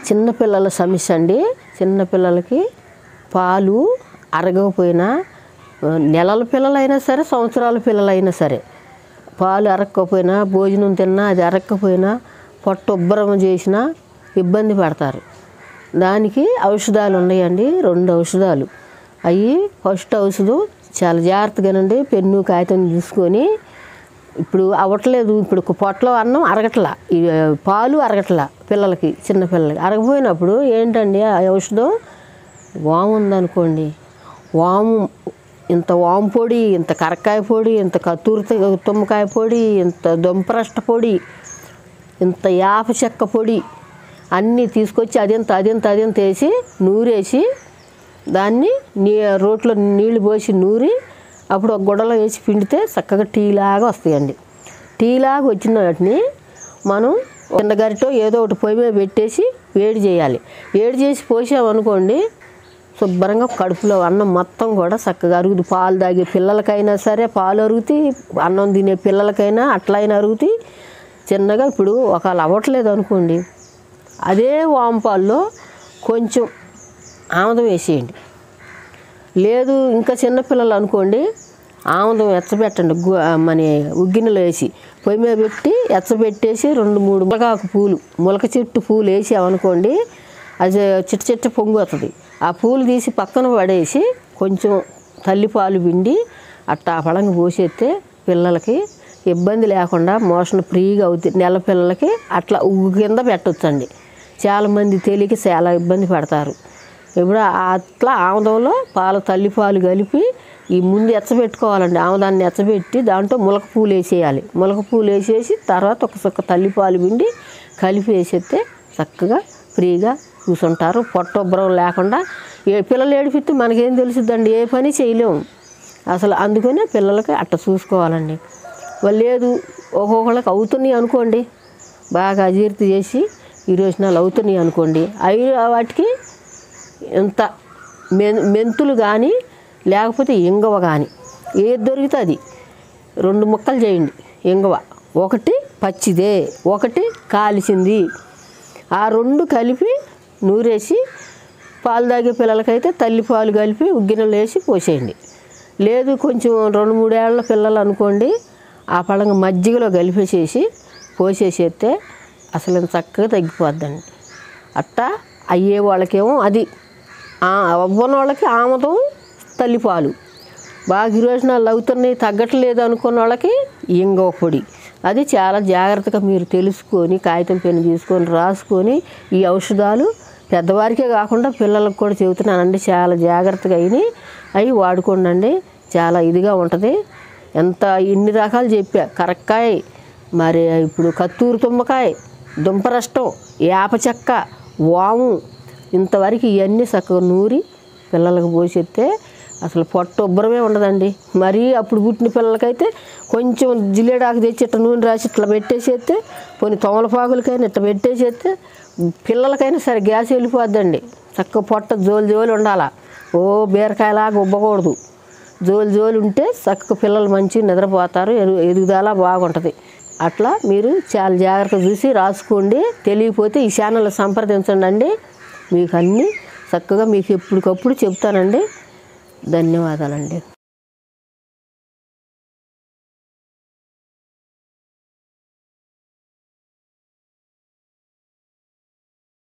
చిన్నపిల్లల సమస్య అండి చిన్నపిల్లలకి పాలు అరగకపోయినా ఆ, నెలల పిల్లలైనా సరే సంవత్సరాల పిల్లలైనా సరే పాలు అరక్కపోయినా భోజనం తిన్నా అది అరక్కపోయినా పొట్ట ఉబ్బరం చేసినా ఇబ్బంది పడతారు దానికి ఔషధాలు ఉన్నాయండి రెండు ఔషధాలు అవి ఫస్ట్ ఔషధం చాలా జాగ్రత్తగానండి పెన్ను కాగితం తీసుకొని ఇప్పుడు అవ్వట్లేదు ఇప్పుడు పొట్టలో అన్నం అరగట్లా ఈ పాలు అరగట్లా పిల్లలకి చిన్న పిల్లలకి అరగపోయినప్పుడు ఏంటండి ఆ ఔషధం వాము ఉందనుకోండి వాము ఇంత వాము పొడి ఇంత కరక్కాయ పొడి ఇంత కత్తూరి తుమ్మకాయ పొడి ఇంత దొంపరష్ట పొడి ఇంత యాప చెక్క పొడి అన్నీ తీసుకొచ్చి అదింత అదింత అదింత వేసి నూరేసి దాన్ని నీ రోట్లో నీళ్లు పోసి నూరి అప్పుడు ఒక గుడ్డలో వేసి పిండితే చక్కగా టీ లాగా వస్తాయండి టీ లాగా వచ్చిన వాటిని మనం చిన్న గరిటో ఏదో ఒకటి పొయ్యి మీద పెట్టేసి వేడి చేయాలి వేడి చేసి పోసామనుకోండి శుభ్రంగా కడుపులో అన్నం మొత్తం కూడా చక్కగా అరుగుతుంది పాలు తాగే పిల్లలకైనా సరే పాలు అరుగుతాయి అన్నం తినే పిల్లలకైనా అట్లయినా అరుగుతాయి చిన్నగా ఇప్పుడు ఒకవేళ అవ్వట్లేదు అనుకోండి అదే వాంపాల్లో కొంచెం ఆముదం వేసేయండి లేదు ఇంకా చిన్నపిల్లలు అనుకోండి ఆముదం ఎచ్చబెట్టండి గు- మన ఉగ్గినలో వేసి పొయ్యి మీద పెట్టి ఎచ్చబెట్టేసి రెండు మూడు ములగాకు పూలు ములక చెట్టు పూలు వేసామనుకోండి అది చిట్ట చిట్ట పొంగు వస్తుంది ఆ పూలు తీసి పక్కన పడేసి కొంచెం తల్లిపాలు పిండి అట్టా పళంగా పోసేస్తే పిల్లలకి ఇబ్బంది లేకుండా మోషన్ ఫ్రీగా అవుతుంది నెల పిల్లలకి అట్లా ఉగ్గు కింద పెట్టొచ్చండి చాలామంది తెలియక చాలా ఇబ్బంది పడతారు ఇప్పుడు అట్లా ఆముదంలో పాలు తల్లి పాలు కలిపి ఈ ముందు ఎచ్చబెట్టుకోవాలండి ఆముదాన్ని ఎచ్చబెట్టి దాంట్లో ములక పూలు వేసేయాలి ములక పూలు వేసేసి తర్వాత ఒక సుక్క తల్లి పాలు పిండి కలిపి వేసేస్తే చక్కగా ఫ్రీగా కూర్చుంటారు పొట్టొబ్బరం లేకుండా ఏ పిల్లలు ఏడిపిస్తే మనకేం తెలుసుద్దండి ఏ పని చేయలేము అసలు అందుకనే పిల్లలకి అట్ట చూసుకోవాలండి వాళ్ళు లేదు ఒక్కొక్కళ్ళకి అవుతున్నాయి అనుకోండి బాగా అజీర్తి చేసి ఈ రోజునాలు అవుతున్నాయి అనుకోండి అవి వాటికి ఇంత మెన్ మెంతులు కానీ లేకపోతే ఇంగవ కానీ ఏది దొరికితే అది రెండు ముక్కలు చేయండి ఇంగవ ఒకటి పచ్చిదే ఒకటి కాల్చింది ఆ రెండు కలిపి నూరేసి పాలు తాగే పిల్లలకైతే తల్లి పాలు కలిపి ఉగ్గినలు వేసి పోసేయండి లేదు కొంచెం రెండు మూడేళ్ల పిల్లలు అనుకోండి ఆ పళంగా మజ్జిగలో కలిపేసేసి పోసేసేస్తే అసలు చక్కగా తగ్గిపోద్దండి అట్టా అయ్యే వాళ్ళకేమో అది అవ్వని వాళ్ళకి ఆమదం తల్లిపాలు బాగా విరోచనాలు అవుతున్నాయి తగ్గట్లేదు అనుకున్న వాళ్ళకి ఇంగవ పొడి అది చాలా జాగ్రత్తగా మీరు తెలుసుకొని కాగితం పెన్ను తీసుకొని రాసుకొని ఈ ఔషధాలు పెద్దవారికే కాకుండా పిల్లలకు కూడా చెబుతున్నానండి చాలా జాగ్రత్తగా అయినాయి అవి వాడుకోండి చాలా ఇదిగా ఉంటుంది ఎంత ఇన్ని రకాలు చెప్పా కరక్కాయ మరి ఇప్పుడు కత్తూరు తుమ్మకాయ దుంపరష్టం యాప చెక్క వాము ఇంతవరకు ఇవన్నీ చక్కగా నూరి పిల్లలకు పోసేస్తే అసలు పొట్ట ఉబ్బరమే ఉండదండి మరీ అప్పుడు పుట్టిన పిల్లలకైతే కొంచెం జిల్లేడాకు తెచ్చి ఇట్లా నూనె రాసి ఇట్లా పెట్టేసేస్తే కొన్ని తోమలపాకులకైనా ఇట్లా పెట్టేసేస్తే పిల్లలకైనా సరే గ్యాస్ వెళ్ళిపోద్దండి చక్కగా పొట్ట జోలు జోలు ఉండాలా ఓ బీరకాయలాగా ఉబ్బకూడదు జోలు జోలు ఉంటే చక్కగా పిల్లలు మంచి నిద్రపోతారు ఎదు ఎదుగుదల బాగుంటుంది అట్లా మీరు చాలా జాగ్రత్తగా చూసి రాసుకోండి తెలియకపోతే ఈ ఛానల్ సంప్రదించండి అండి మీకు అన్నీ చక్కగా మీకు ఎప్పటికప్పుడు చెప్తానండి ధన్యవాదాలండి